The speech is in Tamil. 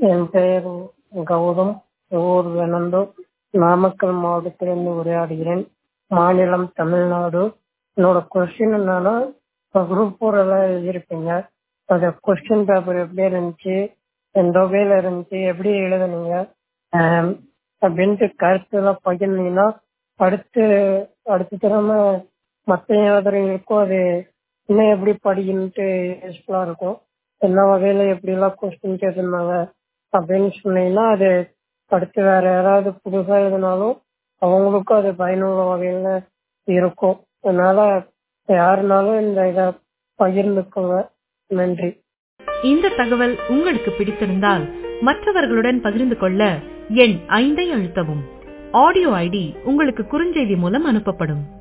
என் பெயர் கௌதம் ஊர் வெனந்தூர் நாமக்கல் மாவட்டத்திலிருந்து உரையாடுகிறேன் மாநிலம் தமிழ்நாடு என்னோட கொஸ்டின் என்னன்னா இப்போ குரூப் ஃபோர் எல்லாம் எழுதியிருப்பீங்க அது கொஸ்டின் பேப்பர் எப்படி இருந்துச்சு எந்த வகையில் இருந்துச்சு எப்படி எழுதுனீங்க ஆம், அப்படின்ட்டு கருத்துலாம் பகிர்ந்தீங்கன்னா அடுத்து அடுத்த திறமை மற்ற எழுதுறவங்களுக்கும் அது இன்னும் எப்படி படிக்கணுன்ட்டு யூஸ்ஃபுல்லாக இருக்கும் என்ன வகையில் எப்படிலாம் கொஸ்டின் கேட்டிருந்தாங்க அப்படின்னு சொன்னீங்கன்னா அது அடுத்து வேற யாராவது புதுசாக எழுதினாலும் அவங்களுக்கும் அது பயனுள்ள வகையில் இருக்கும் அதனால யாருனாலும் இந்த இதை பகிர்ந்துக்கோங்க நன்றி இந்த தகவல் உங்களுக்கு பிடித்திருந்தால் மற்றவர்களுடன் பகிர்ந்து கொள்ள எண் ஐந்தை அழுத்தவும் ஆடியோ ஐடி உங்களுக்கு குறுஞ்செய்தி மூலம் அனுப்பப்படும்